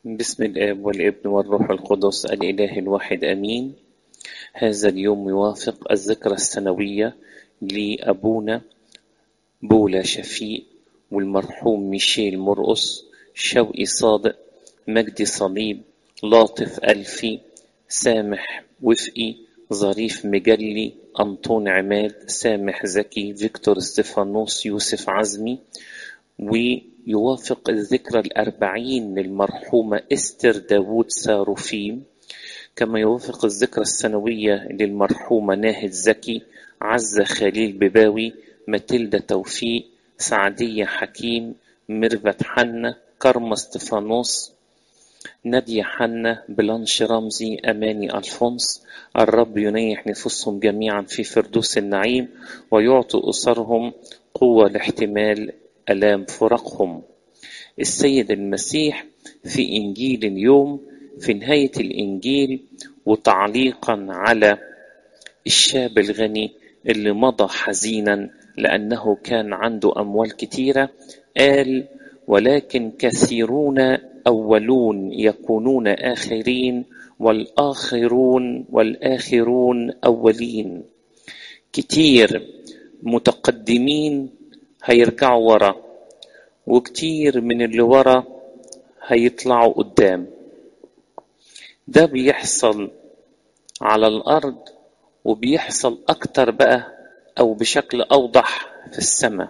بسم الآب والابن والروح القدس الإله الواحد أمين هذا اليوم يوافق الذكرى السنوية لأبونا بولا شفيق والمرحوم ميشيل مرقص شوقي صادق مجدي صليب لاطف ألفي سامح وفقي ظريف مجلي أنطون عماد سامح زكي فيكتور استفانوس يوسف عزمي ويوافق الذكرى الأربعين للمرحومة إستر داوود ساروفيم كما يوافق الذكرى السنوية للمرحومة ناهد زكي عزة خليل بباوي ماتيلدا توفيق سعدية حكيم ميرفت حنة كرمة استفانوس نادية حنة بلانش رمزي أماني ألفونس الرب ينيح نفوسهم جميعا في فردوس النعيم ويعطي أسرهم قوة لاحتمال ألام فراقهم السيد المسيح في إنجيل اليوم في نهاية الإنجيل وتعليقا على الشاب الغني اللي مضى حزينا لأنه كان عنده أموال كثيرة قال ولكن كثيرون أولون يكونون آخرين والآخرون والآخرون أولين كتير متقدمين هيرجعوا ورا وكتير من اللي ورا هيطلعوا قدام ده بيحصل على الأرض وبيحصل أكتر بقى أو بشكل أوضح في السماء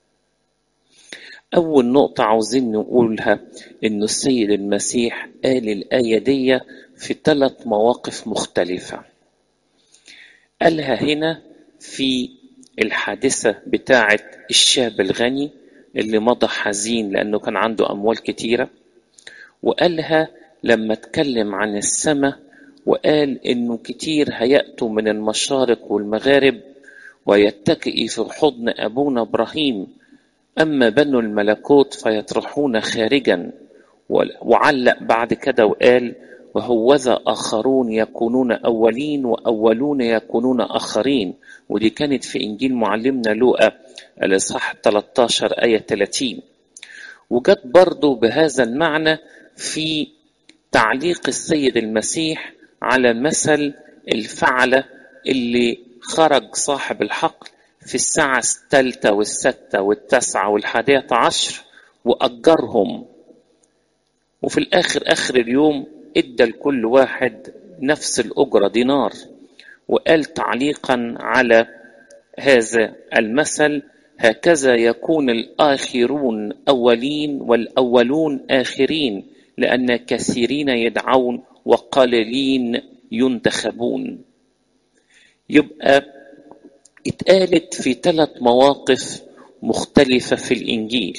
أول نقطة عاوزين نقولها إنه السيد المسيح قال الآية دي في ثلاث مواقف مختلفة قالها هنا في الحادثة بتاعة الشاب الغني اللي مضى حزين لأنه كان عنده أموال كتيرة وقالها لما اتكلم عن السماء وقال إنه كتير هيأتوا من المشارق والمغارب ويتكئي في حضن أبونا إبراهيم أما بنو الملكوت فيطرحون خارجا وعلق بعد كده وقال وهوذا آخرون يكونون أولين وأولون يكونون آخرين ودي كانت في إنجيل معلمنا لوقا الإصحاح 13 آية 30 وجت برضو بهذا المعنى في تعليق السيد المسيح على مثل الفعلة اللي خرج صاحب الحقل في الساعة الثالثة والستة والتاسعة والحادية عشر وأجرهم وفي الآخر آخر اليوم ادى لكل واحد نفس الأجرة دينار وقال تعليقا على هذا المثل هكذا يكون الآخرون أولين والأولون آخرين لأن كثيرين يدعون وقليلين ينتخبون يبقى اتقالت في ثلاث مواقف مختلفة في الإنجيل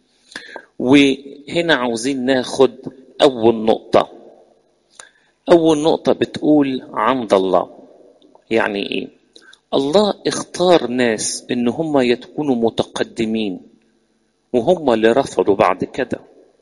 وهنا عاوزين ناخد أول نقطة أول نقطة بتقول عند الله يعني إيه؟ الله اختار ناس إن هم يكونوا متقدمين وهم اللي رفضوا بعد كده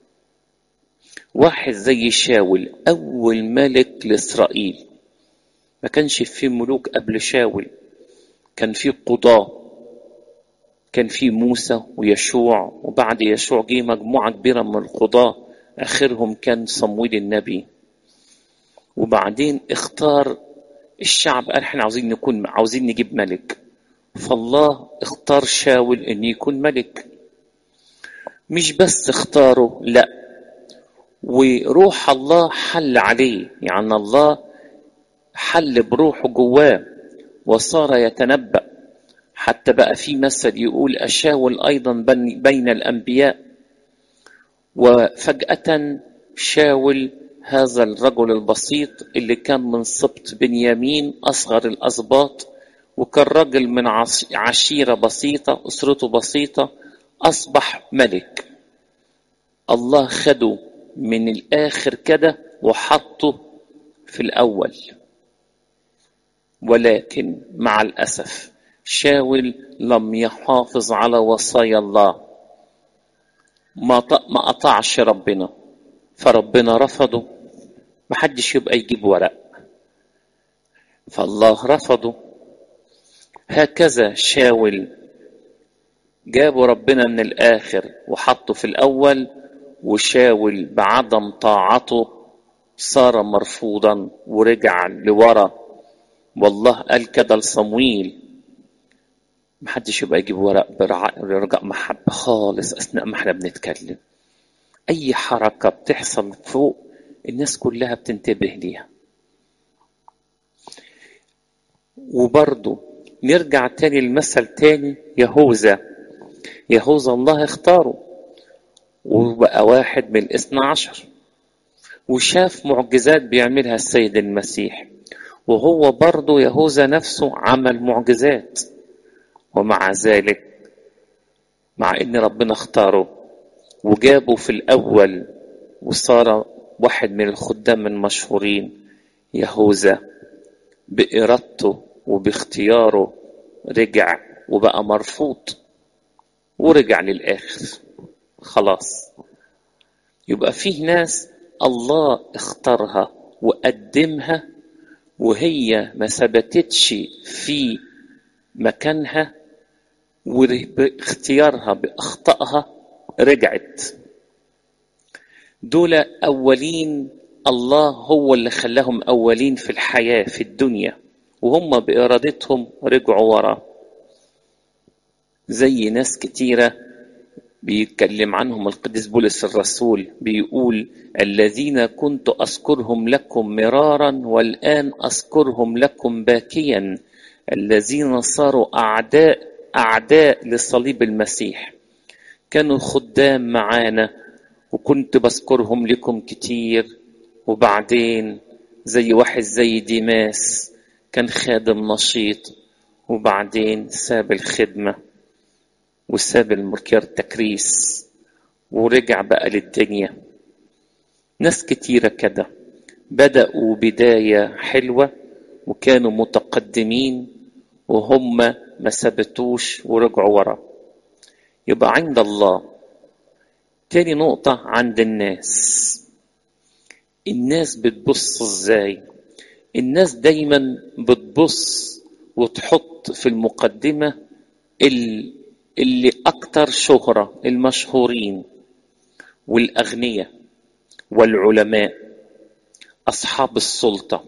واحد زي شاول أول ملك لإسرائيل ما كانش في ملوك قبل شاول كان في قضاة كان في موسى ويشوع وبعد يشوع جه مجموعة كبيرة من القضاة آخرهم كان صمويل النبي وبعدين اختار الشعب قال احنا عاوزين نكون عاوزين نجيب ملك فالله اختار شاول ان يكون ملك مش بس اختاره لا وروح الله حل عليه يعني الله حل بروحه جواه وصار يتنبأ حتى بقى في مثل يقول أشاول أيضا بين الأنبياء وفجأة شاول هذا الرجل البسيط اللي كان من سبط بنيامين أصغر الأسباط وكان رجل من عشيرة بسيطة أسرته بسيطة أصبح ملك الله خده من الآخر كده وحطه في الأول ولكن مع الأسف شاول لم يحافظ على وصايا الله ما ما قطعش ربنا فربنا رفضه محدش يبقى يجيب ورق فالله رفضه هكذا شاول جابوا ربنا من الآخر وحطه في الأول وشاول بعدم طاعته صار مرفوضا ورجع لورا والله قال كده لصمويل محدش يبقى يجيب ورق برجاء محبة خالص أثناء ما احنا بنتكلم أي حركة بتحصل فوق الناس كلها بتنتبه ليها وبرضه نرجع تاني المثل تاني يهوذا يهوذا الله اختاره وبقى واحد من الاثنى عشر وشاف معجزات بيعملها السيد المسيح وهو برضه يهوذا نفسه عمل معجزات ومع ذلك مع ان ربنا اختاره وجابه في الاول وصار واحد من الخدام المشهورين يهوذا بإرادته وباختياره رجع وبقى مرفوض ورجع للآخر خلاص يبقى فيه ناس الله اختارها وقدمها وهي ما ثبتتش في مكانها وباختيارها بأخطائها رجعت دول أولين الله هو اللي خلاهم أولين في الحياة في الدنيا وهم بإرادتهم رجعوا ورا زي ناس كتيرة بيتكلم عنهم القديس بولس الرسول بيقول الذين كنت أذكرهم لكم مرارا والآن أذكرهم لكم باكيا الذين صاروا أعداء أعداء لصليب المسيح كانوا خدام معانا وكنت بذكرهم لكم كتير وبعدين زي واحد زي ديماس كان خادم نشيط وبعدين ساب الخدمة وساب المركير تكريس ورجع بقى للدنيا ناس كتيرة كده بدأوا بداية حلوة وكانوا متقدمين وهم ما ثبتوش ورجعوا ورا يبقى عند الله تاني نقطة عند الناس الناس بتبص ازاي الناس دايما بتبص وتحط في المقدمة اللي أكتر شهرة المشهورين والأغنياء والعلماء أصحاب السلطة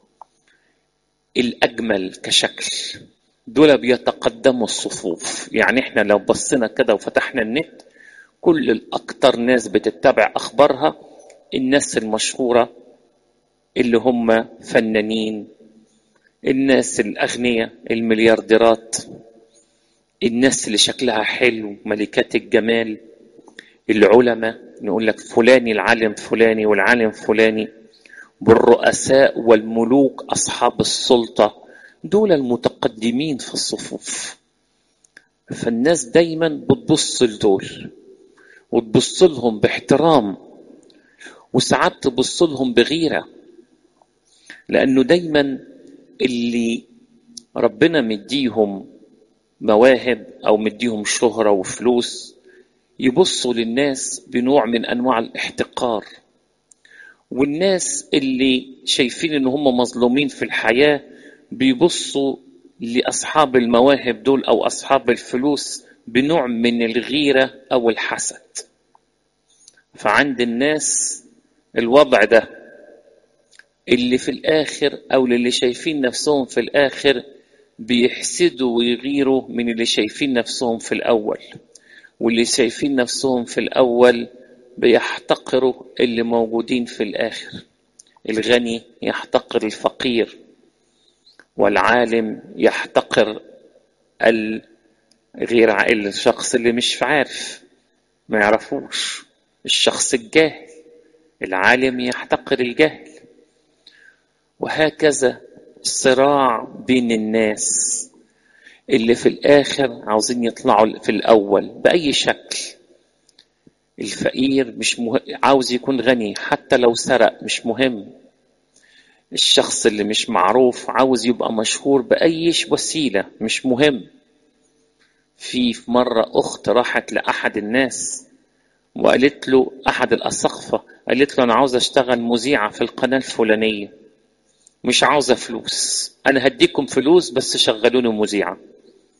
الأجمل كشكل دول بيتقدموا الصفوف يعني احنا لو بصينا كده وفتحنا النت كل الأكتر ناس بتتبع أخبارها الناس المشهورة اللي هم فنانين الناس الأغنياء المليارديرات الناس اللي شكلها حلو ملكات الجمال العلماء نقول لك فلاني العالم فلاني والعالم فلاني بالرؤساء والملوك أصحاب السلطة دول المتقدمين في الصفوف فالناس دايما بتبص لدول وتبص لهم باحترام وساعات تبص لهم بغيرة لأنه دايما اللي ربنا مديهم مواهب أو مديهم شهرة وفلوس يبصوا للناس بنوع من أنواع الاحتقار والناس اللي شايفين ان هم مظلومين في الحياة بيبصوا لأصحاب المواهب دول أو أصحاب الفلوس بنوع من الغيرة أو الحسد فعند الناس الوضع ده اللي في الآخر أو اللي شايفين نفسهم في الآخر بيحسدوا ويغيروا من اللي شايفين نفسهم في الأول واللي شايفين نفسهم في الأول بيحتقروا اللي موجودين في الآخر الغني يحتقر الفقير والعالم يحتقر الغير الشخص اللي مش عارف ما يعرفوش الشخص الجاهل العالم يحتقر الجهل وهكذا صراع بين الناس اللي في الآخر عاوزين يطلعوا في الأول بأي شكل الفقير مش مه... عاوز يكون غني حتى لو سرق مش مهم الشخص اللي مش معروف عاوز يبقى مشهور بأي وسيلة مش مهم في في مرة أخت راحت لأحد الناس وقالت له أحد الأسقفة قالت له أنا عاوز أشتغل مذيعة في القناة الفلانية مش عاوزة فلوس أنا هديكم فلوس بس شغلوني مذيعة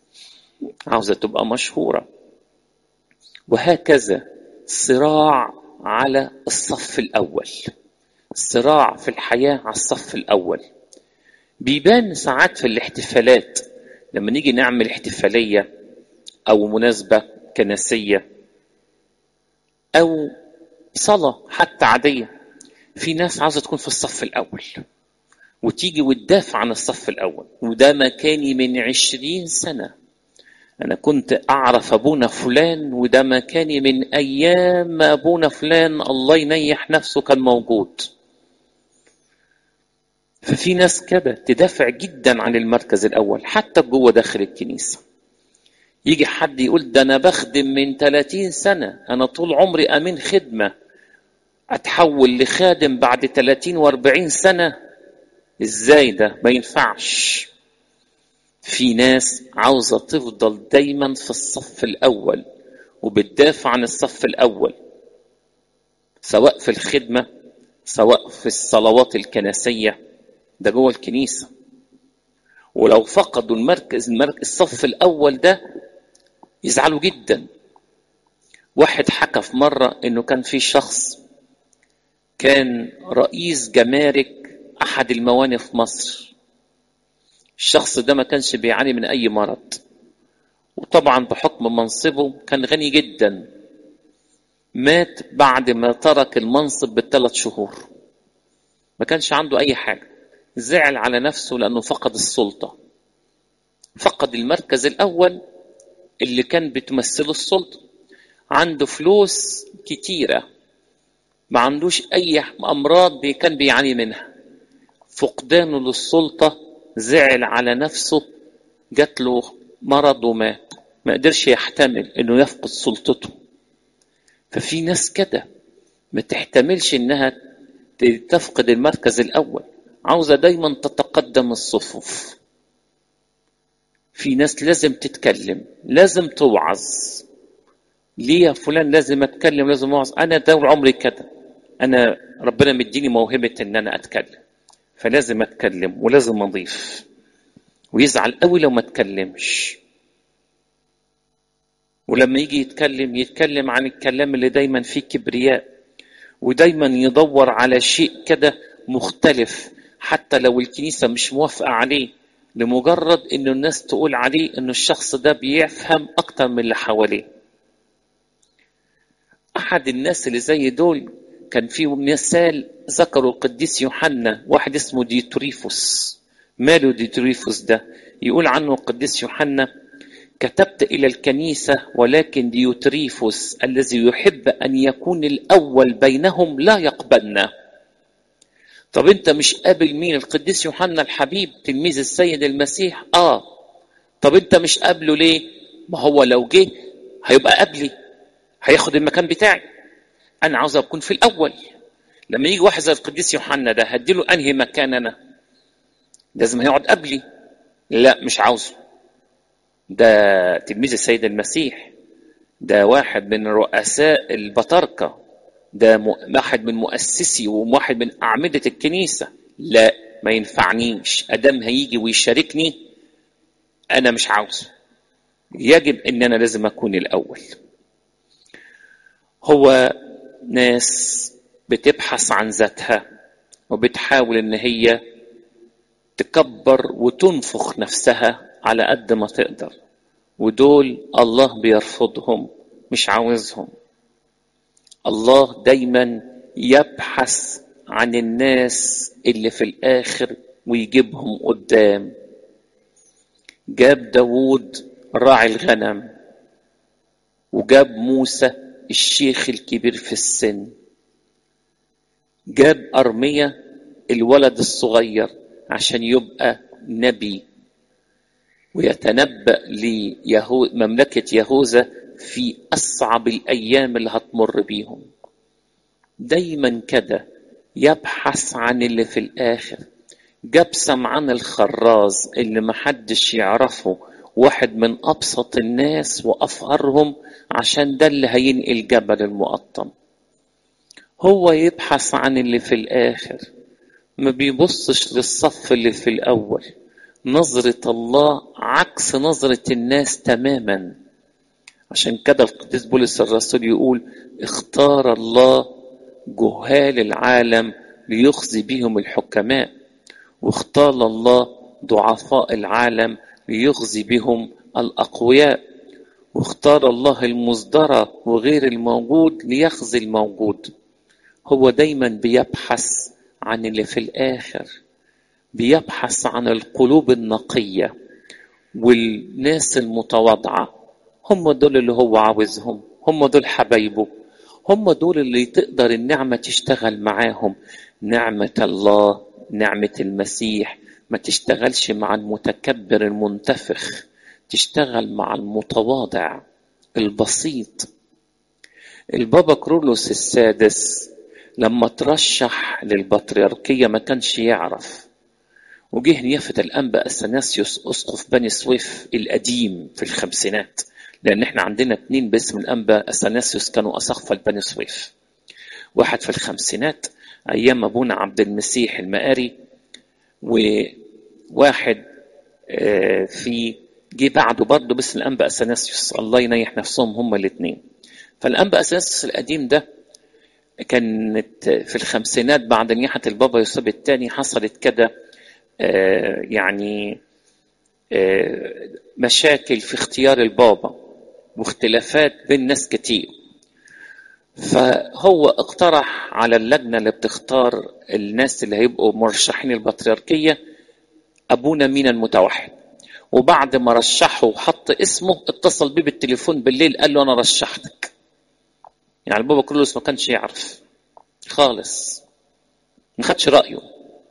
عاوزة تبقى مشهورة وهكذا صراع على الصف الأول صراع في الحياة على الصف الأول بيبان ساعات في الاحتفالات لما نيجي نعمل احتفالية أو مناسبة كنسية أو صلاة حتى عادية في ناس عاوزة تكون في الصف الأول وتيجي وتدافع عن الصف الأول وده مكاني من عشرين سنة أنا كنت أعرف أبونا فلان وده مكاني من أيام ما أبونا فلان الله ينيح نفسه كان موجود ففي ناس كده تدافع جدا عن المركز الأول حتى جوه داخل الكنيسة يجي حد يقول ده أنا بخدم من 30 سنة أنا طول عمري أمين خدمة أتحول لخادم بعد 30 و40 سنة إزاي ده ما ينفعش في ناس عاوزة تفضل دايما في الصف الأول وبتدافع عن الصف الأول سواء في الخدمة سواء في الصلوات الكنسية ده جوه الكنيسة ولو فقدوا المركز, المركز الصف الأول ده يزعلوا جدا واحد حكى في مرة إنه كان في شخص كان رئيس جمارك أحد الموانئ في مصر الشخص ده ما كانش بيعاني من أي مرض وطبعا بحكم منصبه كان غني جدا مات بعد ما ترك المنصب بالثلاث شهور ما كانش عنده أي حاجة زعل على نفسه لأنه فقد السلطة فقد المركز الأول اللي كان بتمثله السلطة عنده فلوس كتيرة ما عندوش أي أمراض كان بيعاني منها فقدانه للسلطة زعل على نفسه جات له مرض ومات ما قدرش يحتمل انه يفقد سلطته ففي ناس كده ما تحتملش انها تفقد المركز الاول عاوزه دايما تتقدم الصفوف في ناس لازم تتكلم لازم توعظ ليه يا فلان لازم اتكلم لازم اوعظ انا طول عمري كده انا ربنا مديني موهبه ان انا اتكلم فلازم اتكلم ولازم اضيف ويزعل قوي لو ما اتكلمش ولما يجي يتكلم يتكلم عن الكلام اللي دايما فيه كبرياء ودايما يدور على شيء كده مختلف حتى لو الكنيسه مش موافقه عليه لمجرد انه الناس تقول عليه انه الشخص ده بيفهم اكتر من اللي حواليه احد الناس اللي زي دول كان في مثال ذكروا القديس يوحنا واحد اسمه ديتريفوس ماله ديتريفوس ده يقول عنه القديس يوحنا كتبت إلى الكنيسة ولكن ديوتريفوس الذي يحب أن يكون الأول بينهم لا يقبلنا طب أنت مش قابل مين القديس يوحنا الحبيب تلميذ السيد المسيح آه طب أنت مش قابله ليه ما هو لو جه هيبقى قبلي هياخد المكان بتاعي انا عاوز اكون في الاول لما يجي واحد زي القديس يوحنا ده هديله انهي مكان انا لازم هيقعد قبلي لا مش عاوزه ده تلميذ السيد المسيح ده واحد من رؤساء البطاركه ده واحد من مؤسسي وواحد من اعمده الكنيسه لا ما ينفعنيش ادم هيجي ويشاركني انا مش عاوزه يجب ان انا لازم اكون الاول هو ناس بتبحث عن ذاتها وبتحاول ان هي تكبر وتنفخ نفسها على قد ما تقدر ودول الله بيرفضهم مش عاوزهم الله دايما يبحث عن الناس اللي في الاخر ويجيبهم قدام جاب داوود راعي الغنم وجاب موسى الشيخ الكبير في السن جاب أرمية الولد الصغير عشان يبقى نبي ويتنبأ لمملكة يهوذا في أصعب الأيام اللي هتمر بيهم دايما كده يبحث عن اللي في الآخر جاب سمعان الخراز اللي محدش يعرفه واحد من أبسط الناس وأفقرهم عشان ده اللي هينقل جبل المقطم هو يبحث عن اللي في الآخر ما بيبصش للصف اللي في الأول نظرة الله عكس نظرة الناس تماما عشان كده القديس بولس الرسول يقول اختار الله جهال العالم ليخزي بهم الحكماء واختار الله ضعفاء العالم ليخزي بهم الأقوياء واختار الله المصدرة وغير الموجود ليخزي الموجود هو دايما بيبحث عن اللي في الآخر بيبحث عن القلوب النقية والناس المتواضعة هم دول اللي هو عاوزهم هم دول حبايبه هم دول اللي تقدر النعمة تشتغل معاهم نعمة الله نعمة المسيح ما تشتغلش مع المتكبر المنتفخ تشتغل مع المتواضع البسيط البابا كرولوس السادس لما ترشح للبطريركية ما كانش يعرف وجه نيافة الأنبا أثناسيوس أسقف بني سويف القديم في الخمسينات لأن احنا عندنا اتنين باسم الأنبا أثناسيوس كانوا أسقفة بني سويف واحد في الخمسينات أيام أبونا عبد المسيح المقاري وواحد في جه بعده برضه باسم الأنبا أثناسيوس الله ينيح نفسهم هما الاثنين فالأنبا أثناسيوس القديم ده كانت في الخمسينات بعد نياحة البابا يوسف الثاني حصلت كده يعني مشاكل في اختيار البابا واختلافات بين ناس كتير فهو اقترح على اللجنة اللي بتختار الناس اللي هيبقوا مرشحين البطريركية أبونا مينا المتوحد وبعد ما رشحه وحط اسمه اتصل بيه بالتليفون بالليل قال له أنا رشحتك يعني البابا كرولوس ما كانش يعرف خالص ما خدش رأيه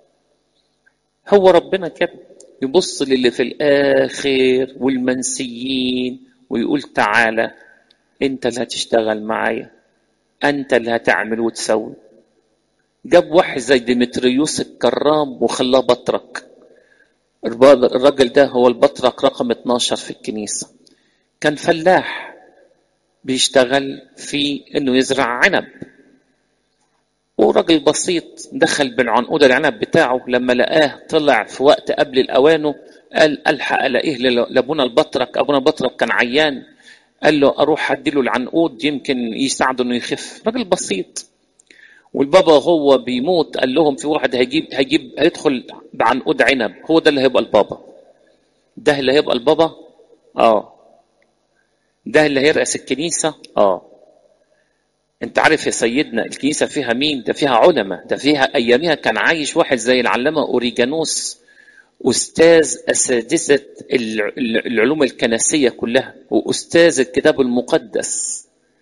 هو ربنا كده يبص للي في الآخر والمنسيين ويقول تعالى أنت اللي هتشتغل معايا أنت اللي هتعمل وتسوي جاب واحد زي ديمتريوس الكرام وخلاه بطرك الراجل ده هو البطرك رقم 12 في الكنيسة كان فلاح بيشتغل في انه يزرع عنب وراجل بسيط دخل بالعنقود العنب بتاعه لما لقاه طلع في وقت قبل الاوانه قال الحق الاقيه لابونا البطرك ابونا البطرك كان عيان قال له اروح اديله العنقود يمكن يساعده انه يخف راجل بسيط والبابا هو بيموت قال لهم في واحد هيجيب هيجيب هيدخل بعنقود عنب هو ده اللي هيبقى البابا ده اللي هيبقى البابا اه ده اللي هيرأس الكنيسة اه انت عارف يا سيدنا الكنيسة فيها مين ده فيها علماء ده فيها ايامها كان عايش واحد زي العلامة اوريجانوس استاذ اساتذة العلوم الكنسية كلها واستاذ الكتاب المقدس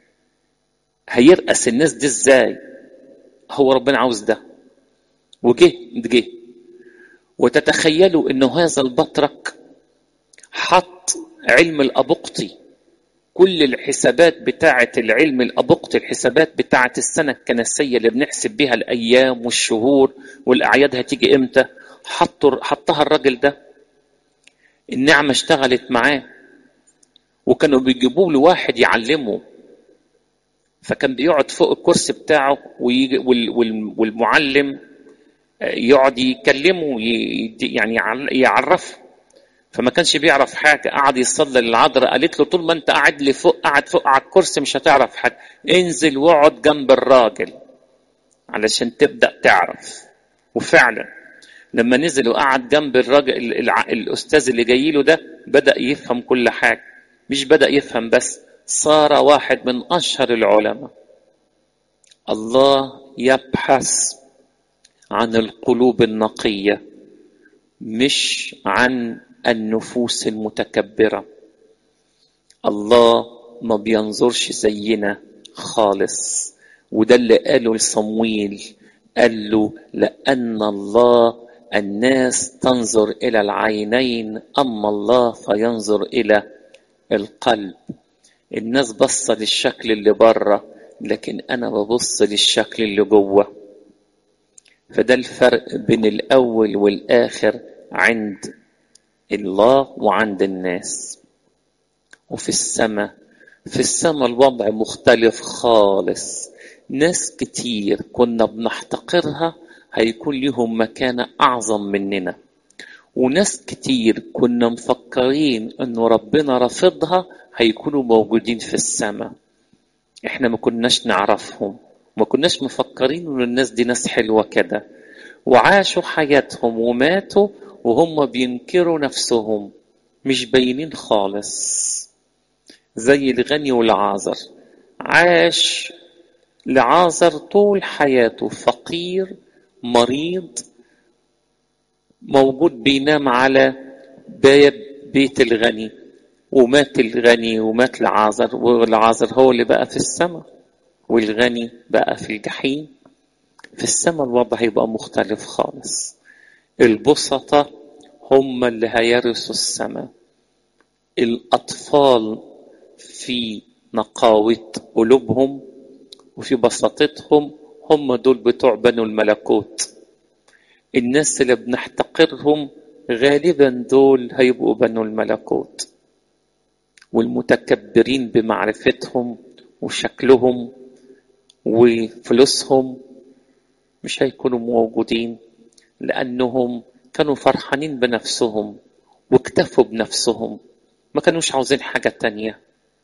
هيرأس الناس دي ازاي هو ربنا عاوز ده وجه جه وتتخيلوا انه هذا البطرك حط علم الابقطي كل الحسابات بتاعة العلم الأبقطي الحسابات بتاعة السنة الكنسية اللي بنحسب بيها الأيام والشهور والأعياد هتيجي إمتى حطوا حطها الراجل ده النعمة اشتغلت معاه وكانوا بيجيبوا له واحد يعلمه فكان بيقعد فوق الكرسي بتاعه ويجي والمعلم يقعد يكلمه يعني يعرفه فما كانش بيعرف حاجة قعد يصلي للعذراء قالت له طول ما انت قاعد لي فوق قاعد فوق على الكرسي مش هتعرف حاجة انزل واقعد جنب الراجل علشان تبدأ تعرف وفعلا لما نزل وقعد جنب الراجل الأستاذ اللي جاي له ده بدأ يفهم كل حاجة مش بدأ يفهم بس صار واحد من أشهر العلماء الله يبحث عن القلوب النقية مش عن النفوس المتكبرة الله ما بينظرش زينا خالص وده اللي قاله لصمويل قال له لأن الله الناس تنظر إلى العينين أما الله فينظر إلى القلب الناس بصة للشكل اللي بره لكن أنا ببص للشكل اللي جوه فده الفرق بين الأول والآخر عند الله وعند الناس وفي السماء في السماء الوضع مختلف خالص ناس كتير كنا بنحتقرها هيكون لهم مكانة أعظم مننا وناس كتير كنا مفكرين انه ربنا رافضها هيكونوا موجودين في السماء احنا ما كناش نعرفهم ما كناش مفكرين ان الناس دي ناس حلوة كده وعاشوا حياتهم وماتوا وهم بينكروا نفسهم مش باينين خالص زي الغني والعازر عاش لعازر طول حياته فقير مريض موجود بينام على باب بيت الغني ومات الغني ومات العازر والعازر هو اللي بقى في السماء والغني بقى في الجحيم في السماء الوضع هيبقى مختلف خالص البسطة هم اللي هيرثوا السماء الأطفال في نقاوة قلوبهم وفي بساطتهم هم دول بتوع بنو الملكوت الناس اللي بنحتقرهم غالبا دول هيبقوا بنو الملكوت والمتكبرين بمعرفتهم وشكلهم وفلوسهم مش هيكونوا موجودين لأنهم كانوا فرحانين بنفسهم واكتفوا بنفسهم ما كانوش عاوزين حاجة تانية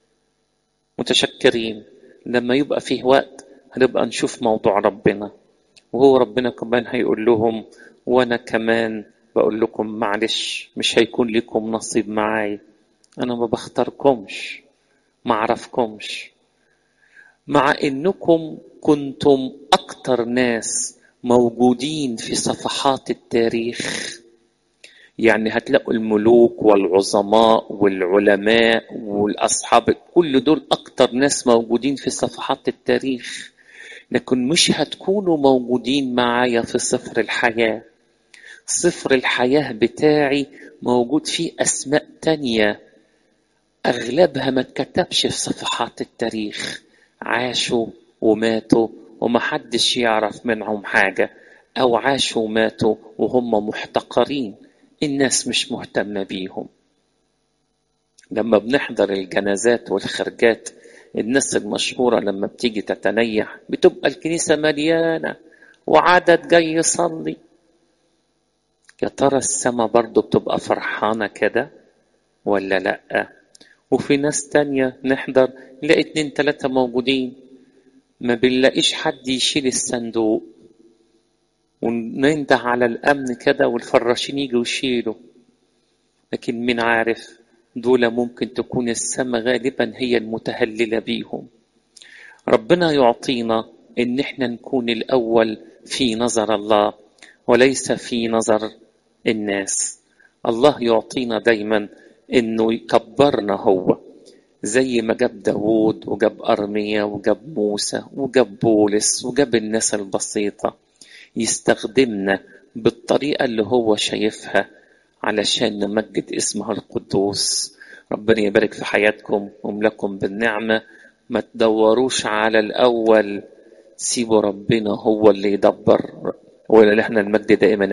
متشكرين لما يبقى فيه وقت هنبقى نشوف موضوع ربنا وهو ربنا كمان هيقول لهم وانا كمان بقول لكم معلش مش هيكون لكم نصيب معاي انا ما بختاركمش ما اعرفكمش مع انكم كنتم اكتر ناس موجودين في صفحات التاريخ يعني هتلاقوا الملوك والعظماء والعلماء والأصحاب كل دول أكتر ناس موجودين في صفحات التاريخ لكن مش هتكونوا موجودين معايا في سفر الحياة سفر الحياة بتاعي موجود فيه أسماء تانية أغلبها ما اتكتبش في صفحات التاريخ عاشوا وماتوا ومحدش يعرف منهم حاجة أو عاشوا وماتوا وهم محتقرين الناس مش مهتمة بيهم لما بنحضر الجنازات والخرجات الناس المشهورة لما بتيجي تتنيح بتبقى الكنيسة مليانة وعدد جاي يصلي يا ترى السما برضو بتبقى فرحانة كده ولا لأ وفي ناس تانية نحضر نلاقي اتنين تلاتة موجودين ما بنلاقيش حد يشيل الصندوق وننده على الأمن كده والفراشين يجوا يشيلوا لكن مين عارف دول ممكن تكون السماء غالبا هي المتهللة بيهم ربنا يعطينا إن احنا نكون الأول في نظر الله وليس في نظر الناس الله يعطينا دايما إنه يكبرنا هو زي ما جاب داوود وجاب أرميا وجاب موسى وجاب بولس وجاب الناس البسيطة يستخدمنا بالطريقة اللي هو شايفها علشان نمجد اسمه القدوس ربنا يبارك في حياتكم وملكم بالنعمة ما تدوروش على الأول سيبوا ربنا هو اللي يدبر ولا احنا المجد دائما